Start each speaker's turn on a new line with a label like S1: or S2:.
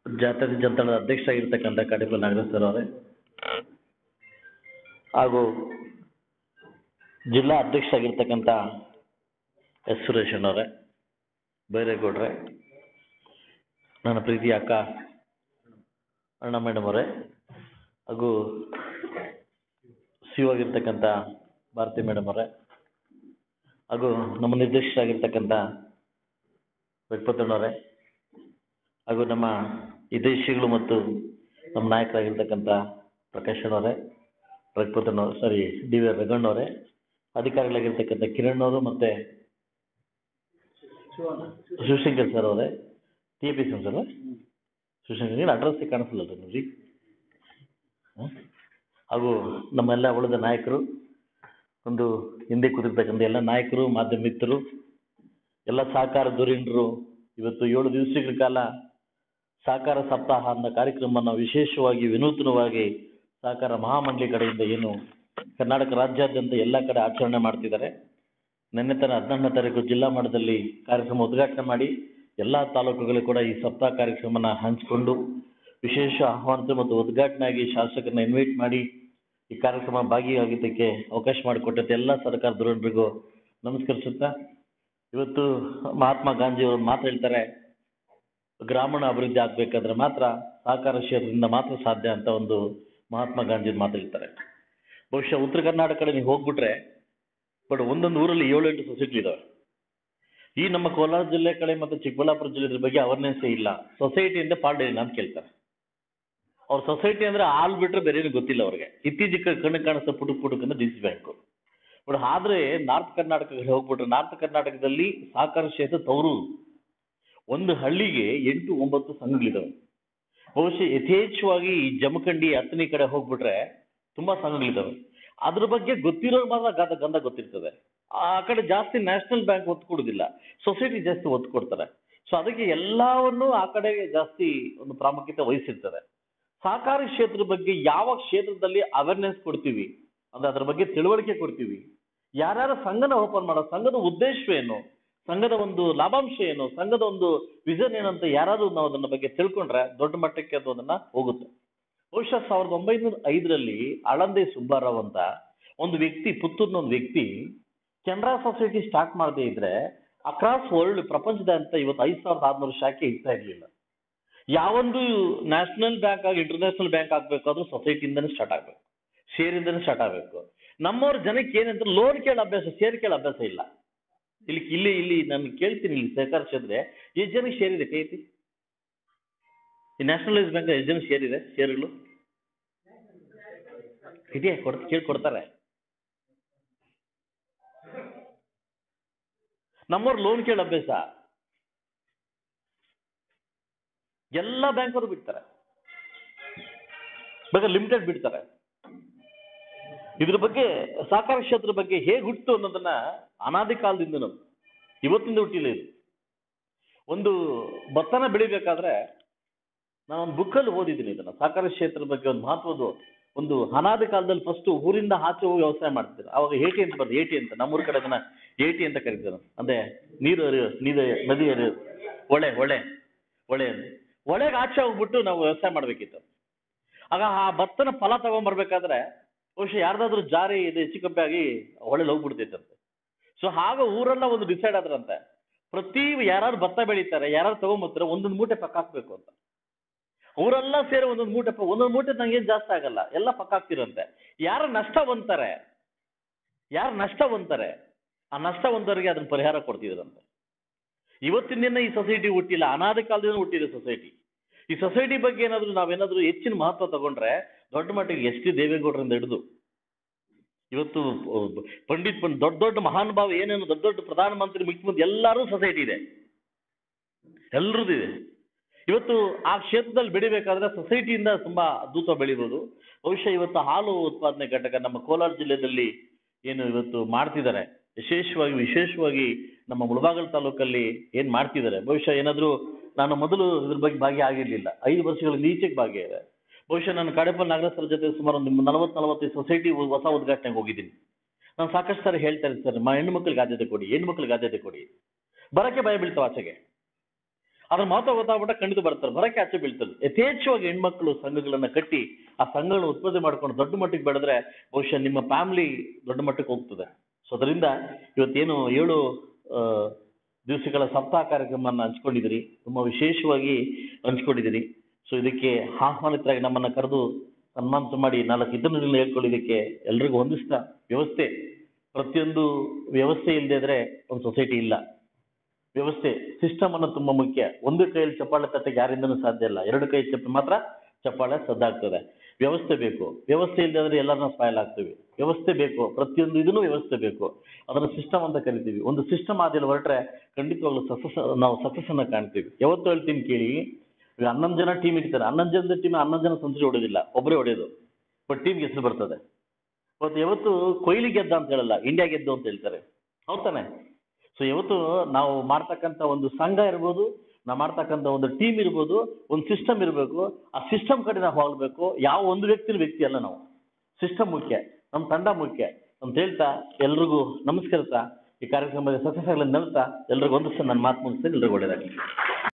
S1: ಜಾತ್ಯತೀತ ಜನತಾದಳದ ಅಧ್ಯಕ್ಷರಾಗಿರ್ತಕ್ಕಂಥ ಕಡಿಪಲ್ ನಾಗರಾಜ್ ಸರ್ ಅವರೇ ಹಾಗೂ ಜಿಲ್ಲಾ ಅಧ್ಯಕ್ಷರಾಗಿರ್ತಕ್ಕಂಥ ಎಸ್ ಸುರೇಶ್ ಅಣ್ಣವರೇ ಬೈರೇಗೌಡ್ರೆ ನನ್ನ ಪ್ರೀತಿಯ ಅಕ್ಕ ಅಣ್ಣ ಮೇಡಮ್ ಅವರೇ ಹಾಗೂ ಸಿ ಆಗಿರ್ತಕ್ಕಂಥ ಭಾರತಿ ಮೇಡಮ್ ಅವರೇ ಹಾಗೂ ನಮ್ಮ ನಿರ್ದೇಶಕರಾಗಿರ್ತಕ್ಕಂಥ ರಘುಪತಣ್ಣವರೇ ಹಾಗೂ ನಮ್ಮ ಹಿತೈಷಿಗಳು ಮತ್ತು ನಮ್ಮ ನಾಯಕರಾಗಿರ್ತಕ್ಕಂಥ ಪ್ರಕಾಶ್ ಅಣ್ಣವರೇ ರಘುಪತಣ್ಣ ಸಾರಿ ಡಿ ವಿ ರಘಣ್ಣವರೇ ಅಧಿಕಾರಿಗಳಾಗಿರ್ತಕ್ಕಂಥ ಕಿರಣ್ ಅವರು ಮತ್ತು ಶಿವಶಂಕರ್ ಸರ್ ಅವರೇ T P C sir Shivashankar ಏನು ಅಡ್ರೆಸ್ ಕಾಣಿಸಲ್ಲ ನಿಮಗೆ ಹಾಗೂ ನಮ್ಮೆಲ್ಲ ಉಳಿದ ನಾಯಕರು ಒಂದು ಹಿಂದೆ ಕೂತಿರ್ತಕ್ಕಂಥ ಎಲ್ಲ ನಾಯಕರು ಮಾಧ್ಯಮ ಮಿತ್ರರು ಎಲ್ಲ ಸಹಕಾರ ಧುರೀಣರು ಇವತ್ತು ಏಳು ದಿವಸಗಳ ಕಾಲ ಸಹಕಾರ ಸಪ್ತಾಹ ಅನ್ನೋ ಕಾರ್ಯಕ್ರಮವನ್ನು ವಿಶೇಷವಾಗಿ ವಿನೂತನವಾಗಿ ಸಹಕಾರ ಮಹಾಮಂಡಳಿ ಕಡೆಯಿಂದ ಏನು ಕರ್ನಾಟಕ ರಾಜ್ಯಾದ್ಯಂತ ಎಲ್ಲ ಕಡೆ ಆಚರಣೆ ಮಾಡ್ತಿದ್ದಾರೆ ನಿನ್ನೆ ತನ ಹದಿನೆಂಟನೇ ತಾರೀಕು ಜಿಲ್ಲಾ ಮಟ್ಟದಲ್ಲಿ ಕಾರ್ಯಕ್ರಮ ಉದ್ಘಾಟನೆ ಮಾಡಿ ಎಲ್ಲ ತಾಲೂಕುಗಳು ಕೂಡ ಈ ಸಪ್ತಾಹ ಕಾರ್ಯಕ್ರಮನ ಹಂಚಿಕೊಂಡು ವಿಶೇಷ ಆಹ್ವಾನಿತ ಮತ್ತು ಉದ್ಘಾಟನೆಯಾಗಿ ಶಾಸಕರನ್ನ ಇನ್ವೈಟ್ ಮಾಡಿ ಈ ಕಾರ್ಯಕ್ರಮ ಭಾಗಿಯಾಗಿದ್ದಕ್ಕೆ ಅವಕಾಶ ಮಾಡಿಕೊಟ್ಟಂತೆ ಎಲ್ಲ ಸರ್ಕಾರ ಧೋರಣರಿಗೂ ನಮಸ್ಕರಿಸುತ್ತಾ ಇವತ್ತು ಮಹಾತ್ಮ ಗಾಂಧಿ ಅವರು ಮಾತು ಹೇಳ್ತಾರೆ ಗ್ರಾಮೀಣ ಅಭಿವೃದ್ಧಿ ಆಗಬೇಕಾದ್ರೆ ಮಾತ್ರ ಸಹಕಾರ ಕ್ಷೇತ್ರದಿಂದ ಮಾತ್ರ ಸಾಧ್ಯ ಅಂತ ಒಂದು ಮಹಾತ್ಮ ಗಾಂಧಿ ಮಾತು ಹೇಳ್ತಾರೆ ಬಹುಶಃ ಉತ್ತರ ಕರ್ನಾಟಕ ಕಡೆ ನೀವು ಹೋಗ್ಬಿಟ್ರೆ ಬಟ್ ಒಂದೊಂದು ಊರಲ್ಲಿ ಏಳು ಎಂಟು ಸೊಸೈಟಿ ಇದಾವೆ ಈ ನಮ್ಮ ಕೋಲಾರ ಜಿಲ್ಲೆ ಕಡೆ ಮತ್ತು ಚಿಕ್ಕಬಳ್ಳಾಪುರ ಜಿಲ್ಲೆ ಇದ್ರ ಬಗ್ಗೆ ಅವೇರ್ನೆಸ್ಸೇ ಇಲ್ಲ ಸೊಸೈಟಿ ಅಂದ್ರೆ ಪಾಲ್ಡ್ ಏನು ಅಂತ ಕೇಳ್ತಾರೆ ಅವ್ರ ಸೊಸೈಟಿ ಅಂದ್ರೆ ಹಾಲ್ ಬಿಟ್ರೆ ಬೇರೆ ಏನು ಗೊತ್ತಿಲ್ಲ ಅವ್ರಿಗೆ ಇತ್ತೀಚೆಗೆ ಕಣ್ಣು ಕಾಣಿಸ್ತಾ ಪುಟುಕ್ ಪುಟುಕ್ ಅಂದ್ರೆ ಡಿ ಸಿ ಬ್ಯಾಂಕು ಬಟ್ ಆದ್ರೆ ನಾರ್ತ್ ಕರ್ನಾಟಕಕ್ಕೆ ಹೋಗ್ಬಿಟ್ರೆ ನಾರ್ತ್ ಕರ್ನಾಟಕದಲ್ಲಿ ಸಹಕಾರ ಕ್ಷೇತ್ರ ತವರು ಒಂದು ಹಳ್ಳಿಗೆ ಎಂಟು ಒಂಬತ್ತು ಸಂಘಗಳಿದಾವೆ ಬಹುಶಃ ಯಥೇಚ್ಛವಾಗಿ ಈ ಜಮಖಂಡಿ ಹತ್ತನೇ ಕಡೆ ಹೋಗ್ಬಿಟ್ರೆ ತುಂಬಾ ಸಂಘಗಳಿದಾವೆ ಅದ್ರ ಬಗ್ಗೆ ಗೊತ್ತಿರೋರು ಮಾತ್ರ ಗದ ಗಂಧ ಗೊತ್ತಿರ್ತದೆ ಆ ಕಡೆ ಜಾಸ್ತಿ ನ್ಯಾಷನಲ್ ಬ್ಯಾಂಕ್ ಒತ್ತು ಕೊಡೋದಿಲ್ಲ ಸೊಸೈಟಿ ಜಾಸ್ತಿ ಒತ್ತು ಕೊಡ್ತಾರೆ ಸೊ ಅದಕ್ಕೆ ಎಲ್ಲವನ್ನು ಆ ಕಡೆಗೆ ಜಾಸ್ತಿ ಒಂದು ಪ್ರಾಮುಖ್ಯತೆ ವಹಿಸಿರ್ತದೆ ಸಹಕಾರಿ ಕ್ಷೇತ್ರದ ಬಗ್ಗೆ ಯಾವ ಕ್ಷೇತ್ರದಲ್ಲಿ ಅವೇರ್ನೆಸ್ ಕೊಡ್ತೀವಿ ಅಂದ್ರೆ ಅದ್ರ ಬಗ್ಗೆ ತಿಳುವಳಿಕೆ ಕೊಡ್ತೀವಿ ಯಾರ್ಯಾರ ಸಂಘನ ಓಪನ್ ಮಾಡೋ ಸಂಘದ ಉದ್ದೇಶವೇನು ಸಂಘದ ಒಂದು ಲಾಭಾಂಶ ಏನು ಸಂಘದ ಒಂದು ವಿಷನ್ ಏನು ಅಂತ ಯಾರಾದ್ರೂ ನಾವು ಅದನ್ನ ಬಗ್ಗೆ ತಿಳ್ಕೊಂಡ್ರೆ ದೊಡ್ಡ ಮಟ್ಟಕ್ಕೆ ಅದು ಅದನ್ನ ಹೋಗುತ್ತೆ ಬಹುಶಃ ಸಾವಿರದ ಒಂಬೈನೂರ ಐದರಲ್ಲಿ ಆಳಂದೆ ಸುಬ್ಬಾರಾವ್ ಅಂತ ಒಂದು ವ್ಯಕ್ತಿ ಪುತ್ತೂರಿನ ಒಂದು ವ್ಯಕ್ತಿ ಕೆನರಾ ಸೊಸೈಟಿ ಸ್ಟಾರ್ಟ್ ಮಾಡದೇ ಇದ್ರೆ ಅಕ್ರಾಸ್ ವರ್ಲ್ಡ್ ಪ್ರಪಂಚದಾದ್ಯಂತ ಇವತ್ತು ಐದು ಸಾವಿರದ ಆರ್ನೂರು ಶಾಖೆ ಇರ್ತಾ ಇರಲಿಲ್ಲ ಯಾವೊಂದು ನ್ಯಾಷನಲ್ ಬ್ಯಾಂಕ್ ಆಗಿ ಇಂಟರ್ನ್ಯಾಷನಲ್ ಬ್ಯಾಂಕ್ ಆಗ್ಬೇಕಾದ್ರೂ ಸೊಸೈಟಿಯಿಂದನೇ ಸ್ಟಾರ್ಟ್ ಆಗಬೇಕು ಶೇರಿಂದನೇ ಸ್ಟಾರ್ಟ್ ಆಗಬೇಕು ನಮ್ಮವ್ರ ಜನಕ್ಕೆ ಏನಂತ ಲೋನ್ ಕೇಳೋ ಅಭ್ಯಾಸ ಶೇರ್ ಕೇಳೋ ಅಭ್ಯಾಸ ಇಲ್ಲ ಇಲ್ಲಿ ಇಲ್ಲಿ ಇಲ್ಲಿ ನಾನು ಕೇಳ್ತೀನಿ ಇಲ್ಲಿ ಸಹಕಾರ ಕ್ಷೇತ್ರ ಎಷ್ಟು ಜನಕ್ಕೆ ಶೇರ್ ಇದೆ ಕೈ ಐತಿ ಈ ನ್ಯಾಷನಲೈಸ್ ಬ್ಯಾಂಕ್ ಎಷ್ಟು ಜನ ಶೇರ್ ಇದೆ ಶೇರ್ಗಳು ಇದೆಯಾ ಕೊಡ್ ಕೇಳಿ ಕೊಡ್ತಾರೆ ನಮ್ಮವ್ರು ಲೋನ್ ಕೇಳೋ ಅಭ್ಯಾಸ ಎಲ್ಲ ಬ್ಯಾಂಕವರು ಬಿಡ್ತಾರೆ ಬೇಕಾದ್ರೆ ಲಿಮಿಟೆಡ್ ಬಿಡ್ತಾರೆ ಇದ್ರ ಬಗ್ಗೆ ಸಹಕಾರ ಕ್ಷೇತ್ರದ ಬಗ್ಗೆ ಹೇಗೆ ಹುಟ್ಟು ಅನ್ನೋದನ್ನ ಅನಾದಿ ಕಾಲದಿಂದ ನಾವು ಇವತ್ತಿಂದ ಹುಟ್ಟಿಲ್ಲ ಇದು ಒಂದು ಭತ್ತನ ಬೆಳಿಬೇಕಾದ್ರೆ ನಾನು ಒಂದು ಬುಕ್ಕಲ್ಲಿ ಓದಿದ್ದೀನಿ ಇದನ್ನ ಸಹಕಾರ ಕ್ಷೇತ್ರದ ಬಗ್ಗೆ ಒಂದು ಮಹತ್ವದ ಒಂದು ಅನಾದಿ ಕಾಲದಲ್ಲಿ ಫಸ್ಟ್ ಊರಿಂದ ಆಚೆ ಹೋಗಿ ವ್ಯವಸಾಯ ಮಾಡ್ತಿದ್ರು ಅವಾಗ ಏಟಿ ಅಂತ ಬರ್ತದೆ ಏಟಿ ಅಂತ ನಮ್ಮೂರ ಕಡೆ ಅದನ್ನ ಏಟಿ ಅಂತ ಕರೀತಾರೆ ಅಂದ್ರೆ ನೀರು ಹರಿಯೋ ನೀರು ನದಿ ಹರಿಯೋ ಹೊಳೆ ಹೊಳೆ ಹೊಳೆ ಅಂತ ಹೊಳೆಗೆ ಆಚೆ ಹೋಗ್ಬಿಟ್ಟು ನಾವು ವ್ಯವಸಾಯ ಮಾಡ್ಬೇಕಿತ್ತು ಆಗ ಆ ಭತ್ತನ ಫಲ ತಗೊಂಡ್ಬರ್ಬೇಕಾದ್ರೆ ಬಹುಶಃ ಯಾರ್ದಾದ್ರೂ ಜಾರಿ ಇದು ಹೆಚ್ಚು ಕಮ್ಮಿ ಆಗಿ ಹೊಳೆಲಿ ಹೋಗ್ಬಿಡ್ತೈತಂತೆ ಸೊ ಆಗ ಊರೆಲ್ಲ ಒಂದು ಡಿಸೈಡ್ ಆದ್ರಂತೆ ಪ್ರತಿ ಯಾರು ಭತ್ತ ಬೆಳೀತಾರೆ ಯಾರು ತಗೊಂಬರ್ತಾರೆ ಒಂದೊಂದು ಮೂಟೆ ಪಕ್ಕ ಹಾಕ್ಬೇಕು ಅಂತ ಊರೆಲ್ಲ ಸೇರಿ ಒಂದೊಂದು ಮೂಟೆ ಪ- ಒಂದೊಂದು ಮೂಟೆ ನಂಗೇನು ಜಾಸ್ತಿ ಆಗಲ್ಲ ಎಲ್ಲ ಪಕ್ಕ ಹಾಕ್ತಿರಂತೆ ಯಾರು ನಷ್ಟ ಹೊಂತಾರೆ ಯಾರು ನಷ್ಟ ಹೊಂತಾರೆ ಆ ನಷ್ಟ ಹೊಂದವರಿಗೆ ಅದನ್ನ ಪರಿಹಾರ ಕೊಡ್ತಿದ್ರಂತೆ ಇವತ್ತಿನ ದಿನ ಈ ಸೊಸೈಟಿ ಹುಟ್ಟಿಲ್ಲ ಅನಾದಿ ಕಾಲದಿಂದ ಹುಟ್ಟಿದೆ ಸೊಸೈಟಿ ಈ ಸೊಸೈಟಿ ಬಗ್ಗೆ ಏನಾದ್ರು ನಾವೇನಾದ್ರೂ ಹೆಚ್ಚಿನ ಮಹತ್ವ ತಗೊಂಡ್ರೆ ದೊಡ್ಡ ಮಟ್ಟಿಗೆ ಎಸ್ ಟಿ ದೇವೇಗೌಡರಿಂದ ಹಿಡಿದು ಇವತ್ತು ಅಹ್, ಪಂಡಿತ್ ಪಂಡ್ ದೊಡ್ಡ ದೊಡ್ಡ ಮಹಾನುಭಾವ ಏನೇನು ದೊಡ್ಡ ದೊಡ್ಡ ಪ್ರಧಾನಮಂತ್ರಿ ಮುಖ್ಯಮಂತ್ರಿ ಎಲ್ಲರೂ ಸೊಸೈಟಿ ಇದೆ ಎಲ್ರದ್ದು ಇದೆ ಇವತ್ತು ಆ ಕ್ಷೇತ್ರದಲ್ಲಿ ಬೆಳಿಬೇಕಾದ್ರೆ ಸೊಸೈಟಿಯಿಂದ ತುಂಬಾ ಅದ್ಭುತ ಬೆಳಿಬೋದು ಬಹುಶಃ ಇವತ್ತು ಹಾಲು ಉತ್ಪಾದನೆ ಘಟಕ ನಮ್ಮ ಕೋಲಾರ ಜಿಲ್ಲೆಯಲ್ಲಿ ಏನು ಇವತ್ತು ಮಾಡ್ತಿದ್ದಾರೆ ವಿಶೇಷವಾಗಿ ವಿಶೇಷವಾಗಿ ನಮ್ಮ ಮುಳಬಾಗಲ ತಾಲೂಕಲ್ಲಿ ಏನ್ ಮಾಡ್ತಿದ್ದಾರೆ ಬಹುಶಃ ಏನಾದ್ರು ನಾನು ಮೊದಲು ಇದ್ರ ಬಗ್ಗೆ ಭಾಗಿಯಾಗಿರ್ಲಿಲ್ಲ ಐದು ವರ್ಷಗಳಿಂದ ಈಚೆಗೆ ಭಾಗಿಯಾಗಿದೆ ಬಹುಶಃ ನಾನು ಕಡೆಪಲ್ ನಾಗರಾಜ್ ಸರ್ ಜೊತೆ ಸುಮಾರು ಒಂದು ನಲವತ್ತು ನಲವತ್ತೈದು ಸೊಸೈಟಿ ಹೊಸ ಉದ್ಘಾಟನೆಗೆ ಹೋಗಿದ್ದೀನಿ ನಾನು ಸಾಕಷ್ಟು ಸಾರಿ ಹೇಳ್ತಾ ಇದ್ದೀನಿ ಸರ್ ಮ ಹೆಣ್ಣು ಮಕ್ಳಿಗೆ ಆದ್ಯತೆ ಕೊಡಿ ಹೆಣ್ಣು ಮಕ್ಳಿಗೆ ಆದ್ಯತೆ ಕೊಡಿ ಬರಕ್ಕೆ ಭಯ ಬೀಳ್ತಾವ ಆಚೆಗೆ ಅದ್ರ ಮಹತ್ವ ಗೊತ್ತಾಗ್ಬಿಟ್ಟ ಖಂಡಿತ ಬರ್ತಾರೆ ಬರಕ್ಕೆ ಆಚೆ ಬೀಳ್ತಾರೆ ಯಥೇಚ್ಛವಾಗಿ ಹೆಣ್ಮಕ್ಳು ಸಂಘಗಳನ್ನ ಕಟ್ಟಿ ಆ ಸಂಘಗಳನ್ನ ಉತ್ಪತ್ತಿ ಮಾಡ್ಕೊಂಡು ದೊಡ್ಡ ಮಟ್ಟಿಗೆ ಬೆಳೆದ್ರೆ ಬಹುಶಃ ನಿಮ್ಮ ಫ್ಯಾಮಿಲಿ ದೊಡ್ಡ ಮಟ್ಟಕ್ಕೆ ಹೋಗ್ತದೆ ಸೊ ಅದರಿಂದ ಇವತ್ತೇನು ಏಳು ಆ, ದಿವಸಗಳ ಸಪ್ತಾಹ ಕಾರ್ಯಕ್ರಮವನ್ನು ಹಂಚ್ಕೊಂಡಿದ್ದೀರಿ ತುಂಬಾ ವಿಶೇಷವಾಗಿ ಹಂಚ್ಕೊಂಡಿದ್ದೀರಿ ಸೊ ಇದಕ್ಕೆ ಆಹ್ವಾನಿತರಾಗಿ ನಮ್ಮನ್ನ ಕರೆದು ಸನ್ಮಾನಿತ ಮಾಡಿ ನಾಲ್ಕು ಇದನ್ನ ಹೇಳ್ಕೊಳ್ಳಿದ್ದಕ್ಕೆ ಎಲ್ರಿಗೂ ಹೊಂದಿಸ್ತಾ ವ್ಯವಸ್ಥೆ ಪ್ರತಿಯೊಂದು ವ್ಯವಸ್ಥೆ ಇಲ್ಲದೆ ಇದ್ರೆ ಒಂದು ಸೊಸೈಟಿ ಇಲ್ಲ ವ್ಯವಸ್ಥೆ ಸಿಸ್ಟಮ್ ಅನ್ನೋದು ತುಂಬಾ ಮುಖ್ಯ ಒಂದು ಕೈಯಲ್ಲಿ ಚಪ್ಪಾಳೆ ತಟ್ಟಕ್ಕೆ ಯಾರಿಂದನೂ ಸಾಧ್ಯ ಇಲ್ಲ ಎರಡು ಕೈ ಚಪ್ಪಿ ಮಾತ್ರ ಚಪ್ಪಾಳೆ ಸದ್ದಾಗ್ತದೆ ವ್ಯವಸ್ಥೆ ಬೇಕು ವ್ಯವಸ್ಥೆ ಇಲ್ಲದೆ ಅಂದ್ರೆ ಎಲ್ಲರನ್ನ ಸ್ಪಾಯ್ಲ್ ಆಗ್ತೀವಿ ವ್ಯವಸ್ಥೆ ಬೇಕು ಪ್ರತಿಯೊಂದು ಇದನ್ನು ವ್ಯವಸ್ಥೆ ಬೇಕು ಅದನ್ನ ಸಿಸ್ಟಮ್ ಅಂತ ಕರಿತೀವಿ ಒಂದು ಸಿಸ್ಟಮ್ ಆದಿಲ್ಲ ಹೊರಟ್ರೆ ಖಂಡಿತವಾಗ್ಲೂ ಸಕ್ಸಸ್ ನಾವು ಸಕ್ಸಸ್ ಅನ್ನ ಕಾಣ್ತೀವಿ ಯಾವತ್ತು ಹೇಳ್ತೀನಿ ಕೇಳಿ ಈಗ ಹನ್ನೊಂದು ಜನ ಟೀಮ್ ಇರ್ತಾರೆ ಹನ್ನೊಂದು ಜನದ ಟೀಮ್ ಹನ್ನೊಂದು ಜನ ಸಂಸರಿ ಹೊಡೆಯೋದಿಲ್ಲ ಒಬ್ಬರೇ ಹೊಡೆಯೋದು ಬಟ್ ಟೀಮ್ಗೆ ಹೆಸರು ಬರ್ತದೆ ಇವತ್ತು ಯಾವತ್ತು ಕೊಹ್ಲಿ ಗೆದ್ದ ಅಂತ ಹೇಳಲ್ಲ ಇಂಡಿಯಾ ಗೆದ್ದು ಅಂತ ಹೇಳ್ತಾರೆ ಹೌದ್ ತಾನೆ ಸೊ ಇವತ್ತು ನಾವು ಮಾಡ್ತಕ್ಕಂಥ ಒಂದು ಸಂಘ ಇರ್ಬೋದು ನಾವು ಮಾಡ್ತಕ್ಕಂಥ ಒಂದು ಟೀಮ್ ಇರ್ಬೋದು ಒಂದು ಸಿಸ್ಟಮ್ ಇರಬೇಕು ಆ ಸಿಸ್ಟಮ್ ಕಡೆ ನಾವು ಹೋಗ್ಬೇಕು ಯಾವ ಒಂದು ವ್ಯಕ್ತಿನ ವ್ಯಕ್ತಿ ಅಲ್ಲ ನಾವು ಸಿಸ್ಟಮ್ ಮುಖ್ಯ ನಮ್ಮ ತಂಡ ಮುಖ್ಯ ಅಂತ ಹೇಳ್ತಾ ಎಲ್ರಿಗೂ ನಮಸ್ಕರಿಸ್ತಾ ಈ ಕಾರ್ಯಕ್ರಮದ ಸಕ್ಸಸ್ ಆಗಲಿ ನೆಲ್ತಾ ಎಲ್ರಿಗೂ ಒಂದಿಷ್ಟು ನನ್ನ ಮಾತು ಮುಗಿಸ್ತೀನಿ ಎಲ್ರಿಗೂ ಒಳ್ಳೆಯದಾಗಲಿ